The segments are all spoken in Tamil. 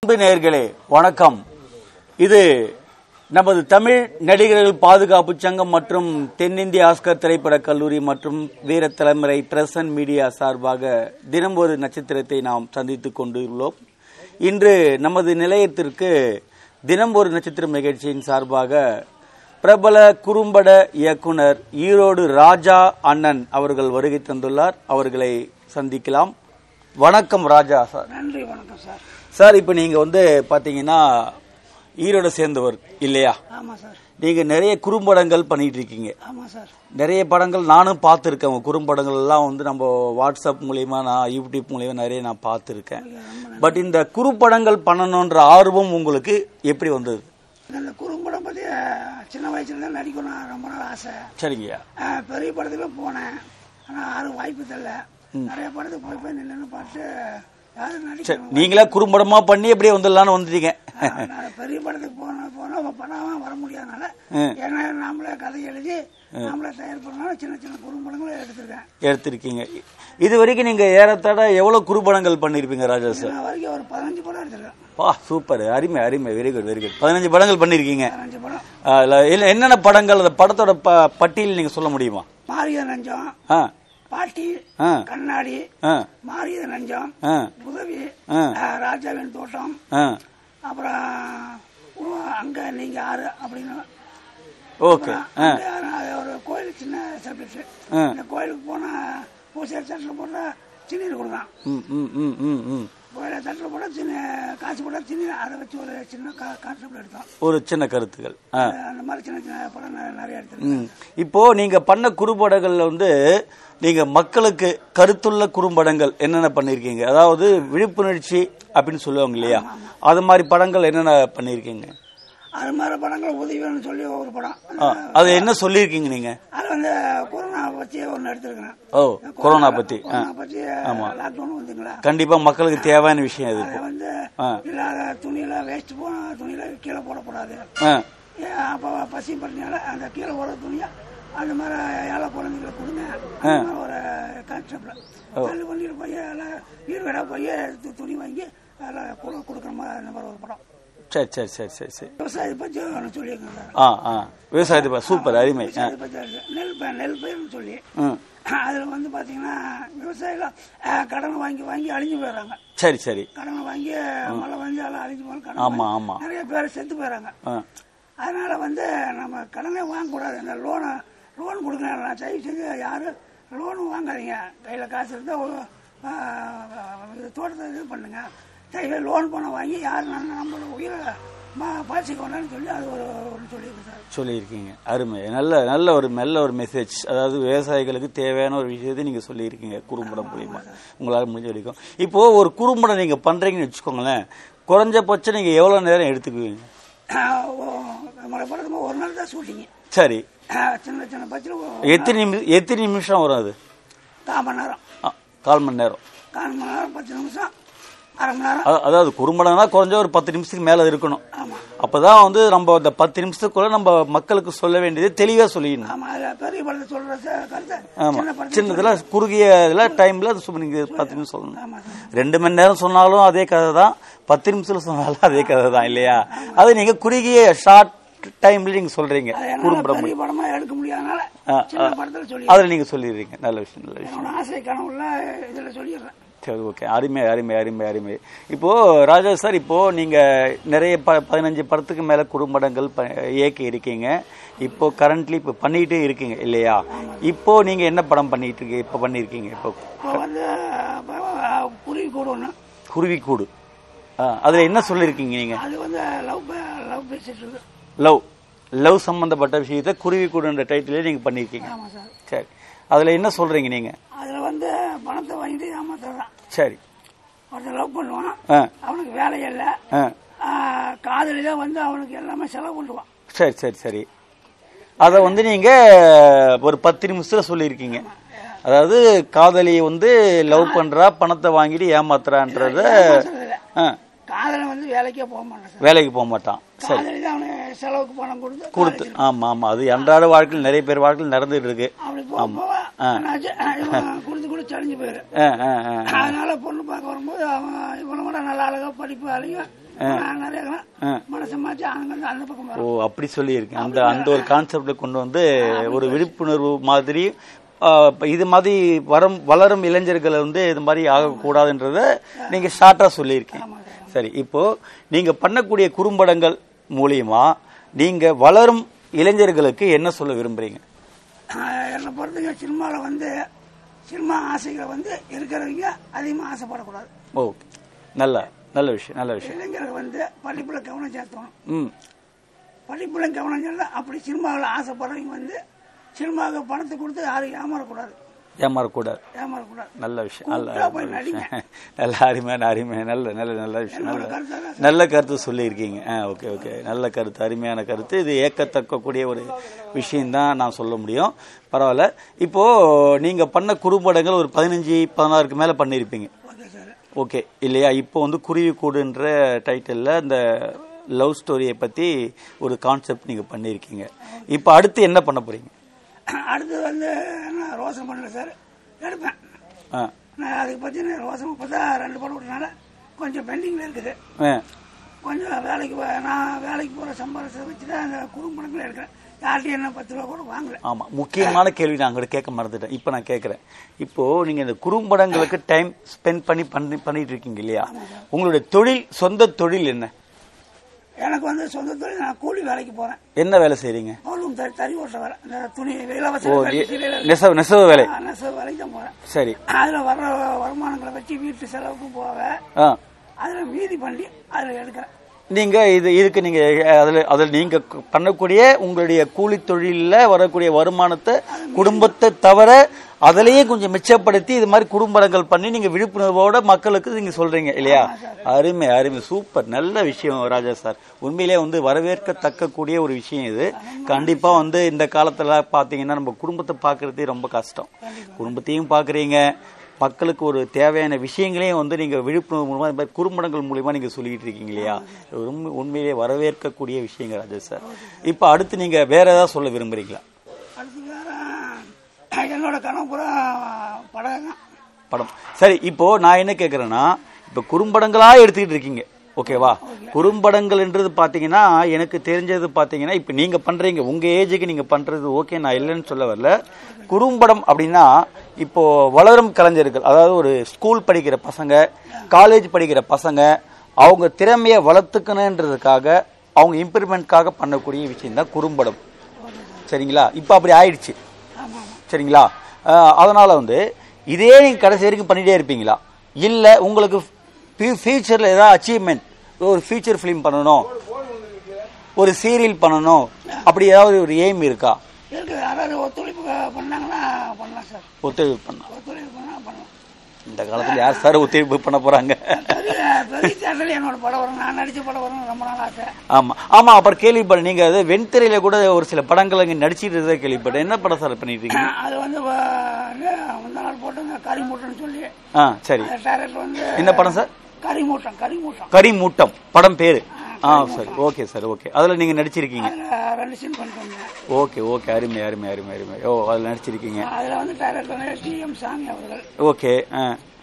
அன்பு நேயர்களே வணக்கம் இது நமது தமிழ் நடிகர்கள் பாதுகாப்பு சங்கம் மற்றும் தென்னிந்திய ஆஸ்கர் திரைப்பட கல்லூரி மற்றும் வீர தலைமுறை பிரஸ் அண்ட் மீடியா சார்பாக தினம் ஒரு நட்சத்திரத்தை நாம் சந்தித்துக் கொண்டுள்ளோம் இன்று நமது நிலையத்திற்கு தினம் ஒரு நட்சத்திரம் நிகழ்ச்சியின் சார்பாக பிரபல குறும்பட இயக்குனர் ஈரோடு ராஜா அண்ணன் அவர்கள் வருகை தந்துள்ளார் அவர்களை சந்திக்கலாம் வணக்கம் ராஜா சார் நன்றி வணக்கம் சார் சார் இப்போ நீங்க வந்து பாத்தீங்கன்னா ஈரோட சேர்ந்தவர் இல்லையா ஆமாம் சார் நீங்க நிறைய குறும்படங்கள் பண்ணிட்டு இருக்கீங்க ஆமாம் சார் நிறைய படங்கள் நானும் பார்த்துருக்கேன் உங்க குறும்படங்கள் எல்லாம் வந்து நம்ம வாட்ஸ்அப் மூலியமா நான் யூடியூப் மூலியமா நிறைய நான் பார்த்துருக்கேன் பட் இந்த குறும்படங்கள் பண்ணணுன்ற ஆர்வம் உங்களுக்கு எப்படி வந்தது இந்த குறும்படம் பற்றி சின்ன வயசுல தான் நடிக்கணும் ரொம்ப நாள் ஆசை சரிங்கய்யா அஹ், பெரிய படத்துக்கு போனேன் ஆனால் யாரும் வாய்ப்பு தரல நிறைய படத்துக்கு போய் போய் நின்று பார்த்து யாரும் சரி நடிக்கணும் நீங்களே குறும்படமா பண்ணி எப்படியே வந்துடலான்னு வந்துட்டீங்க நான் பெரிய படத்துக்கு போன போனால் பண்ணாமல் வர முடியாதனால ம். ஏன்னா நாமளே கதை எழுதி நாமளே தயார் பண்ணாலும் சின்ன சின்ன குறும்படங்களும் எடுத்திருக்கேன் எடுத்திருக்கீங்க இது வரைக்கும் நீங்க ஏறத்தாழ எவ்வளவு குறும்படங்கள் பண்ணிருப்பீங்க ராஜா சார் நான் வரைக்கும் ஒரு பதினஞ்சு படம் எடுத்திருக்கேன் பா சூப்பர் அருமை அருமை வெரி குட் வெரி குட் பதினஞ்சு படங்கள் பண்ணிருக்கீங்க பதினஞ்சு படம் அதுல இல்ல என்னென்ன படங்கள் அந்த படத்தோட ப- பட்டியல் நீங்க சொல்ல முடியுமா மாரியத நஞ்சம் ஆ பாட்டி ஆ கண்ணாடி ஆ மாரியத நஞ்சம் ஆ உதவி ஆ. அஹ், ராஜாவின் தோட்டம் ஆ அப்புறம் உ- அங்க நீங்க யாரு அப்படின்னு ஓகே ஆ அங்க நான் ஒரு கோயில் சின்ன சப்ஜெக்ட் ஆ. இந்த கோயிலுக்கு போனா பூசை தட்டில் போட்டா சின்ன கொடுத்தான் ம் ம் ம் ம் ம் கோயில தட்டில் போட்டா சின்ன காசு போட்டா சின்ன அதை வச்சு ஒரு சின்ன கான்செப்ட் எடுத்தோம் ஒரு சின்ன கருத்துக்கள் ஆ அந்த மாதிரி சின்ன சின்ன படம் நெ- நிறைய எடுத்திருக்கேன் ம். இப்போ நீங்க பண்ண குறும்படங்கள்ல வந்து நீங்க மக்களுக்கு கருத்துள்ள குறும்படங்கள் என்னென்ன பண்ணிருக்கீங்க அதாவது விழிப்புணர்ச்சி அப்படின்னு சொல்லுவாங்க இல்லையா அது மாதிரி படங்கள் என்னென்ன பண்ணிருக்கீங்க அது மாதிரி படங்கள் உதவின்னு சொல்லி ஒரு படம் ஆ, அது என்ன சொல்லியிருக்கீங்க நீங்க அது வந்து கொரோனா பத்தி ஒன்று எடுத்திருக்கிறேன் ஓ கொரோனா பத்தி ஆ. கொரோனா பத்தி லாக்டவுன் வந்துங்களா கண்டிப்பா மக்களுக்கு தேவையான விஷயம் இது அதை வந்து ஆ. இல்லாத துணியில வேஸ்ட் போன துணியில கீழே போடக்கூடாது ஆ ஏன் அப்போ பசி பண்ணினால அந்த கீழே போடுற துணியை அந்த மாதிரி ஏழை குழந்தைங்களை கொடுங்க அந்த மாதிரி ஒரு கான்செப்ட்ல தள்ளு பண்ணிட்டு போய் எல்லாம் வீடு வீடா போய் து- துணி வாங்கி எல்லாம் கொடு- கொடுக்குற மாதிரி அந்த மாதிரி ஒரு படம் சரி சரி சரி சரி சரி விவசாயத்தை பற்றி ஒன்று சொல்லியிருக்கேன் சார் ஆ ஆ விவசாயத்தை பா- சூப்பர் அருமை ஆ விவசாயத்தை பற்றி இருக்கு. நெல் ப- நெல் பயிர்னு சொல்லி ம் அதில் வந்து பார்த்தீங்கன்னா விவசாயிகள் அஹ், கடன் வாங்கி வாங்கி அழிஞ்சு போயிடுறாங்க சரி சரி கடனை வாங்கி மழை வாங்கி எல்லாம் அழிஞ்சு போய் கடன் ஆமா வாங்கி ஆமா நிறைய பேர் செத்து போயிடுறாங்க ஆ அதனால வந்து நம்ம கடனே வாங்கக்கூடாது இந்த லோனை லோன் கொடுக்கணும் நான் தயவு செஞ்சு யாரும் லோன் வாங்காதீங்க கையில் காசு இருந்தால் தோட்டத்தை இது பண்ணுங்க தயவு லோன் பணம் வாங்கி யாரும் நம்ம நம்மளோட உயிரை மா- பாய்ச்சிக்கோண்டான்னு சொல்லி அது ஒரு ஒன்று சொல்லியிருக்கு சார் சொல்லியிருக்கீங்க அருமை நல்ல நல்ல ஒரு நல்ல ஒரு மெசேஜ் அதாவது விவசாயிகளுக்கு தேவையான ஒரு விஷயத்தை நீங்க சொல்லியிருக்கீங்க குறும்படம் மூலியமா உங்களால முடிஞ்ச வரைக்கும் இப்போ ஒரு குறும்படம் நீங்க பண்றீங்கன்னு வச்சுக்கோங்களேன் குறைஞ்சபட்சம் நீங்க எவ்வளவு நேரம் எடுத்துக்குவீங்க மழை படத்துக்கு ஒரு நாள் தான் ஷூட்டிங்க சரி சின்ன சின்ன பட்சில் எத்தனை நிமி- எத்தனை நிமிஷம் வரும் அது கால் மணி நேரம் ஆ, கால் மணி நேரம் கால் மணி நேரம் பத்து நிமிஷம் அரை மணி நேரம் அ- அதாவது குறும்படம்னா குறைஞ்ச ஒரு பத்து நிமிஷத்துக்கு மேல இருக்கணும் ஆமாம் அப்பதான் வந்து நம்ம அந்த பத்து நிமிஷத்துக்குள்ள நம்ம மக்களுக்கு சொல்ல வேண்டியது தெளிவா சொல்லிடணும் ஆமாம் அதில் பெரிய படத்தை சொல்கிற கருத்தை ஆமா சின்ன படத்தை சின்னதுல குறுகிய இதுல டைம்ல அது சும்மா நீங்க பத்து நிமிஷம் சொல்லணும் ஆமாம் சார் ரெண்டு மணி நேரம் சொன்னாலும் அதே கதை தான் பத்து நிமிஷத்துல சொன்னாலும் அதே கதை தான் இல்லையா அது நீங்க குறுகிய ஷார்ட் டைம்ல நீங்க சொல்றீங்க அது என்னால குறும்படம் பெரிய படமா எடுக்க முடியாதனால ஆ, சின்ன படத்துல சொல்லி அதுல நீங்க சொல்லிடுறீங்க நல்ல விஷயம் நல்ல விஷயம் என்னோட ஆசை கனவுல இதுல சொல்லிடுறேன் சரி ஓகே அருமை அருமை அருமை அருமை இப்போ ராஜா சார் இப்போ நீங்க நிறைய ப பதினஞ்சு படத்துக்கு மேல குறும்படங்கள் ப- இயக்கி இருக்கீங்க இப்போ கரண்ட்லி இப்போ பண்ணிட்டே இருக்கீங்க இல்லையா இப்போ நீங்க என்ன படம் பண்ணிட்டு இருக்கீங்க இப்போ பண்ணிருக்கீங்க இப்போ இப்போ வந்து அப்ப குருவி கூட ஒன்று குருவிக்கூடு ஆ, அதுல என்ன சொல்லிருக்கீங்க நீங்க அது வந்து லவ் லவ் பேசிட்டு இருக்கு லவ் லவ் சம்பந்தப்பட்ட விஷயத்த குருவிக்கூடுன்ற டைட்டிலே நீங்க பண்ணிருக்கீங்க ஆமாம் சார் சரி அதுல என்ன சொல்றீங்க நீங்க அதில் வந்து பணத்தை வாங்கிட்டு ஏமாத்துறான் சரி ஒருத்தன் லவ் பண்ணுவான் ஆ அவனுக்கு வேலையே இல்லை ஆ காதலில வந்து அவனுக்கு எல்லாமே செலவு பண்ணுவான் சரி சரி சரி அதை வந்து நீங்க ஒரு பத்து நிமிஷத்துல சொல்லியிருக்கீங்க அதாவது காதலியை வந்து லவ் பண்றா பணத்தை வாங்கிட்டு ஏமாத்துறான்றத ஆ, காதலை வந்து வேலைக்கே போக மாட்டான் சார் வேலைக்கு போக மாட்டான் சரி காதலி தான் அவனுக்கு செலவுக்கு பணம் கொடுத்து கொடுத்து ஆமா ஆமா அது அன்றாட வாழ்க்கையில் நிறைய பேர் வாழ்க்கையில் நடந்துட்டு இருக்கு அப்படி போக போக என்னாச்சு, இவன் குடிச்சு குடிச்சு அழிஞ்சு போயிரு ஆ, ஆ, ஆ. அதனால பொண்ணு பார்க்க வரும்போது அவன் இவனை விட நல்ல அழகா படிப்பு அழகும் நான் நிறைய இருக்கிறேன். மனசை மாற்றி அவங்க வந்து அந்த பக்கம் ஓ வரும் அப்படி சொல்லியிருக்கேன் அந்த அந்த ஒரு கான்செப்ட்ல கொண்டு வந்து ஒரு விழிப்புணர்வு மாதிரி ஆ, இப்ப இது மாதிரி வரும் வளரும் இளைஞர்களை வந்து இது மாதிரி ஆகக்கூடாதுன்றத நீங்க ஷார்ட்டா சொல்லியிருக்கீங்க சரி இப்போ நீங்க பண்ணக்கூடிய குறும்படங்கள் மூலியமா நீங்க வளரும் இளைஞர்களுக்கு என்ன சொல்ல விரும்புறீங்க ஆஹ் என்னை பொறுத்தவரைக்கும் சினிமாவில் வந்து சினிமா ஆசைகளை வந்து இருக்கிறவங்க அதிகமாக ஆசைப்படக்கூடாது ஓ நல்ல நல்ல விஷயம் நல்ல விஷயம் இளைஞர்கள் வந்து படிப்புல கவனம் செலுத்தணும் ம் படிப்புல கவனம் செலுத்த அப்படி சினிமாவில் ஆசைப்படுறவங்க வந்து சினிமாவுக்கு பணத்தை கொடுத்து யாரும் ஏமாறக்கூடாது ஏமாறக்கூடாது ஏமாறக்கூடாது நல்ல விஷயம் நல்ல கூப்பிட்டா போய் நல்ல நடிங்க. விஷயம் நல்ல அருமையான அருமை நல்ல நல்ல நல்ல விஷயம் என்னோட நல்ல கருத்து அதான் நல்ல கருத்து சொல்லியிருக்கீங்க ஆ ஓகே ஓகே நல்ல கருத்து அருமையான கருத்து இது ஏக்கத்தக்கக்கூடிய ஒரு விஷயம்தான் நான் சொல்ல முடியும் பரவாயில்ல இப்போ நீங்க பண்ண குறும்படங்கள் ஒரு பதினஞ்சு பதினாறுக்கு மேல பண்ணியிருப்பீங்க ஓகே சார் ஓகே இல்லையா இப்போ வந்து குருவி கூடுன்ற டைட்டில்ல இந்த லவ் ஸ்டோரியை பத்தி ஒரு கான்செப்ட் நீங்க பண்ணியிருக்கீங்க இப்போ அடுத்து என்ன பண்ண போறீங்க அடுத்து வந்து நான் ரோசம் பண்ணல சார் எடுப்பேன் ஆ நான் அதுக்கு பற்றி நான் ரோசம் இப்போ தான் ரெண்டு படம் விட்டனால கொஞ்சம் பெண்டிங்கில் இருக்குது ஆ கொஞ்சம் வேலைக்கு போ- நான் வேலைக்கு போகிற சம்பாரத்தை வச்சு தான் அந்த குறும்படங்கள் எடுக்கிறேன் யார்கிட்டையும் என்ன பத்து ரூபா கூட வாங்கல ஆமா முக்கியமான கேள்வி நான் அங்கிட்ட கேட்க மறந்துட்டேன் இப்போ நான் கேட்கறேன் இப்போ நீங்க இந்த குறும்படங்களுக்கு டைம் ஸ்பெண்ட் பண்ணி பண்ணி பண்ணிட்டு இருக்கீங்க இல்லையா உங்களுடைய தொழில் சொந்த தொழில் என்ன எனக்கு வந்து சொந்த தொழில் நான் கூலி வேலைக்கு போறேன் என்ன வேலை செய்றீங்க அவளும் தறி தறி ஓட்ட வேலை இந்த துணி இலவச ஓ கட்டி நெ- சீலையில நெசவு நெசவு வேலை நான் நெசவு வேலைக்கு தான் போறேன் சரி அதுல வர்ற வருமானங்களை வச்சு வீட்டு செலவுக்கு போக ஆ அதுல மீதி பண்ணி அதுல எடுக்கிறேன் நீங்க இது இதுக்கு நீங்க அதுல அதுல நீங்க கு- பண்ணக்கூடிய உங்களுடைய கூலி தொழில்ல வரக்கூடிய வருமானத்தை குடும்பத்தை தவிர அதிலேயே கொஞ்சம் மிச்சப்படுத்தி இது மாதிரி குடும்பங்கள் பண்ணி நீங்க விழிப்புணர்வோட மக்களுக்கு நீங்க சொல்றீங்க இல்லையா அருமை அருமை சூப்பர் நல்ல விஷயம் ராஜா சார் உண்மையிலேயே வந்து வரவேற்கத்தக்க கூடிய ஒரு விஷயம் இது கண்டிப்பா வந்து இந்த காலத்துல பாத்தீங்கன்னா நம்ம குடும்பத்தை பாக்குறதே ரொம்ப கஷ்டம் குடும்பத்தையும் பாக்குறீங்க மக்களுக்கு ஒரு தேவையான விஷயங்களையும் வந்து நீங்க விழிப்புணர்வு மூலமா இந்த மாதிரி குறும்படங்கள் மூலியமா நீங்க சொல்லிட்டு இருக்கீங்க இல்லையா இது உண்மை- உண்மையிலேயே வரவேற்கக்கூடிய விஷயங்கள் ராஜா சார் இப்ப அடுத்து நீங்க வேற ஏதாவது சொல்ல விரும்புறீங்களா அடுத்து வேற என்னோட கனவு பூரா படம் தான் படம் சரி இப்போ நான் என்ன கேக்குறேன்னா இப்ப குறும்படங்களா எடுத்துக்கிட்டு இருக்கீங்க ஓகேவா குறும்படங்கள்ன்றது பாத்தீங்கன்னா எனக்கு தெரிஞ்சது பாத்தீங்கன்னா இப்ப நீங்க பண்றீங்க உங்க ஏஜுக்கு நீங்க பண்றது ஓகே நான் இல்லைன்னு சொல்ல வரல குறும்படம் அப்படின்னா இப்போ வளரும் கலைஞர்கள் அதாவது ஒரு ஸ்கூல் படிக்கிற பசங்க காலேஜ் படிக்கிற பசங்க அவங்க திறமையை வளர்த்துக்கணுன்றதுக்காக அவங்க இம்ப்ரூவ்மெண்ட்காக பண்ணக்கூடிய விஷயம் தான் குறும்படம் சரிங்களா இப்போ அப்படி ஆயிடுச்சு ஆமா ஆமா சரிங்களா அஹ் அதனால வந்து இதே நீங்க கடைசி வரைக்கும் பண்ணிட்டே இருப்பீங்களா இல்ல உங்களுக்கு ஃபியூச்சர்ல ஏதாவது அச்சீவ்மெண்ட் ஒரு ஃபியூச்சர் ஃபிலிம் பண்ணணும் ஒரு சீரியல் பண்ணணும் அப்படி ஏதாவது ஒரு எய்ம் இருக்கா இருக்கு யாராவது ஒத்துழைப்பு பண்ணாங்கன்னா பண்ணலாம் சார் ஒத்துழைப்பு பண்ண ஒத்துழைப்பு பண்ணா பண்ணலாம் இந்த காலத்துல யார் சார் ஒத்துழைப்பு பண்ண போறாங்க பெரிய பெரிய தேட்டரில் என்னோட படம் வரும் நான் நடிச்ச படம் வரும் ரொம்ப நாள் ஆசை ஆமா ஆமா அப்புறம் கேள்விப்பட்டேன் நீங்க அது வெண்திரையில கூட ஒரு சில படங்கள் இங்க நடிச்சிட்டு இருந்ததை கேள்விப்பட்டேன் என்ன படம் சார் பண்ணிட்டு இருக்கீங்க அது வந்து வ- முந்தா நாள் போட்டுங்க கறி மூட்டைன்னு சொல்லி ஆ சரி அந்த டேரக்டர் வந்து என்ன படம் சார் கறி மூட்டம் கறி மூட்டம் கரி மூட்டம் படம் பேரு ஆ சரி ஓகே சார் ஓகே அதுல நீங்க நடிச்சிருக்கீங்க அதில் ரெண்டு சீன் பண்ணிட்டு வந்தேன் ஓகே ஓகே அருமை அருமை அருமை அருமை ஓ அதில் நடிச்சிருக்கீங்க அதில் வந்து டேரக்டர் வந்து டி எம் சாமி அவர்கள் ஓகே ஆ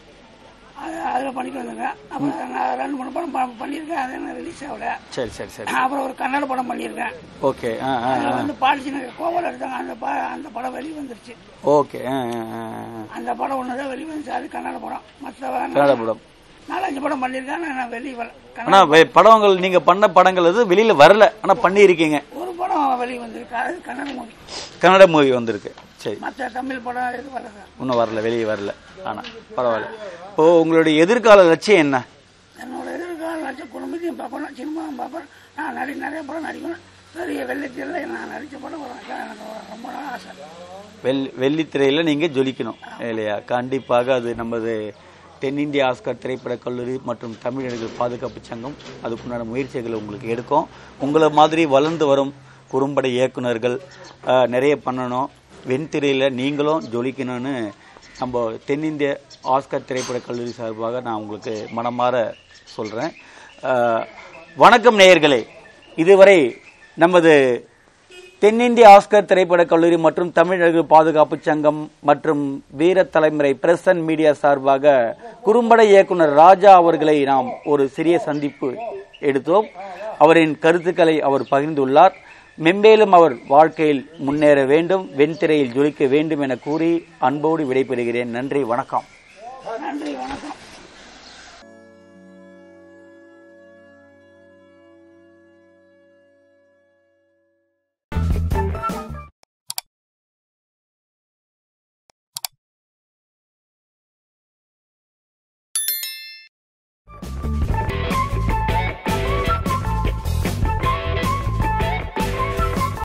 அது அதில் பண்ணிட்டு வந்தேங்க அப்புறம் நான் ரெண்டு மூணு படம் ப- பண்ணியிருக்கேன் அது என்ன ரிலீஸ் ஆகல சரி சரி சரி அப்புறம் ஒரு கன்னட படம் பண்ணியிருக்கேன் ஓகே ஆ ஆ அதில் வந்து பாலிச்சின கோவல் எடுத்தாங்க அந்த ப அந்த படம் வெளியே வந்துருச்சு ஓகே ஆ ஆ, ஆ, ஆ. அந்த படம் ஒன்று தான் வெளியே வந்துச்சு அது கன்னட படம் மற்ற கன்னட படம் நாலஞ்சு படம் பண்ணியிருக்கேன் ஆனா நான் வெளியே வரல கன்னட ஆனா வெ- படங்கள் நீங்க பண்ண படங்கள் அது வெளியில வரல ஆனா பண்ணியிருக்கீங்க ஒரு படம் வெளியே வந்திருக்கு அது கன்னட மூவி கன்னட மூவி வந்திருக்கு சரி மற்ற தமிழ் படம் எதுவும் வரல சார் இன்னும் வரல வெளியே வரல ஆனா பரவாயில்ல இப்போ உங்களுடைய எதிர்கால லட்சியம் என்ன என்னோட எதிர்கால லட்சம் குடும்பத்தையும் பார்க்கணும் சினிமாவும் பார்ப்பேன் நான் நடி நிறைய படம் நடிக்கணும் பெரிய வெள்ளித்திரையில் நான் நடித்த படம் வரும் அதான் எனக்கு ரொம்ப நாள் ஆசை வெள்ளி வெள்ளித்திரையில நீங்க ஜொலிக்கணும் இல்லையா கண்டிப்பாக அது நமது தென்னிந்திய ஆஸ்கர் திரைப்படக் கல்லூரி மற்றும் தமிழர்கள் பாதுகாப்பு சங்கம் அதுக்குண்டான முயற்சிகளை உங்களுக்கு எடுக்கும் உங்களை மாதிரி வளர்ந்து வரும் குறும்பட இயக்குனர்கள் ஆஹ், நிறைய பண்ணணும் வெண்திரையில நீங்களும் ஜொலிக்கணும்னு நம்ம தென்னிந்திய ஆஸ்கர் திரைப்படக் கல்லூரி சார்பாக நான் உங்களுக்கு மனமாற சொல்றேன் ஆஹ், வணக்கம் நேயர்களே இதுவரை நமது தென்னிந்திய ஆஸ்கர் திரைப்படக் கல்லூரி மற்றும் தமிழர்கள் பாதுகாப்பு சங்கம் மற்றும் வீர தலைமுறை பிரஸ் அண்ட் மீடியா சார்பாக குறும்பட இயக்குனர் ராஜா அவர்களை நாம் ஒரு சிறிய சந்திப்பு எடுத்தோம் அவரின் கருத்துக்களை அவர் பகிர்ந்துள்ளார் மென்மேலும் அவர் வாழ்க்கையில் முன்னேற வேண்டும் வெண்திரையில் ஜொலிக்க வேண்டும் என கூறி அன்போடு விடைபெறுகிறேன் நன்றி வணக்கம் நன்றி வணக்கம்